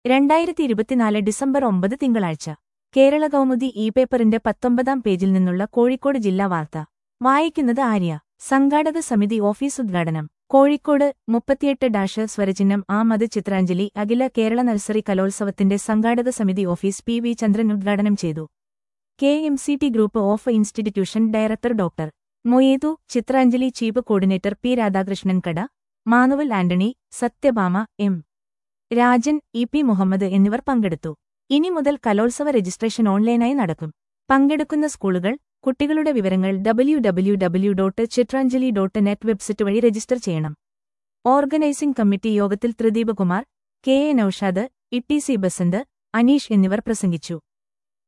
രണ്ടായിരത്തി ഇരുപത്തിനാല് ഡിസംബർ ഒമ്പത് തിങ്കളാഴ്ച കേരള കൗമുദി ഇ പേപ്പറിന്റെ പത്തൊമ്പതാം പേജിൽ നിന്നുള്ള കോഴിക്കോട് ജില്ലാ വാർത്ത വായിക്കുന്നത് ആര്യ സംഘാടക സമിതി ഓഫീസ് ഉദ്ഘാടനം കോഴിക്കോട് മുപ്പത്തിയെട്ട് ഡാഷ് സ്വരചിഹ്നം ആ മത് ചിത്രാഞ്ജലി അഖില കേരള നഴ്സറി കലോത്സവത്തിന്റെ സംഘാടക സമിതി ഓഫീസ് പി വി ചന്ദ്രൻ ഉദ്ഘാടനം ചെയ്തു K M C T group of institution director doctor Moyethu Chitranjali chief coordinator P Radhakrishnan കട Manuel Antony Sathyabhama M Rajan E P Muhammad എന്നിവർ പങ്കെടുത്തു ഇനി മുതൽ കലോത്സവ രജിസ്ട്രേഷൻ ഓൺലൈനായി നടക്കും പങ്കെടുക്കുന്ന സ്കൂളുകൾ കുട്ടികളുടെ വിവരങ്ങൾ W W W dot Chitranjali dot net website വഴി രജിസ്റ്റർ ചെയ്യണം ഓർഗനൈസിംഗ് കമ്മിറ്റി യോഗത്തിൽ Thrideepakumar K A Noushad E T C Basanth Aneesh എന്നിവർ പ്രസംഗിച്ചു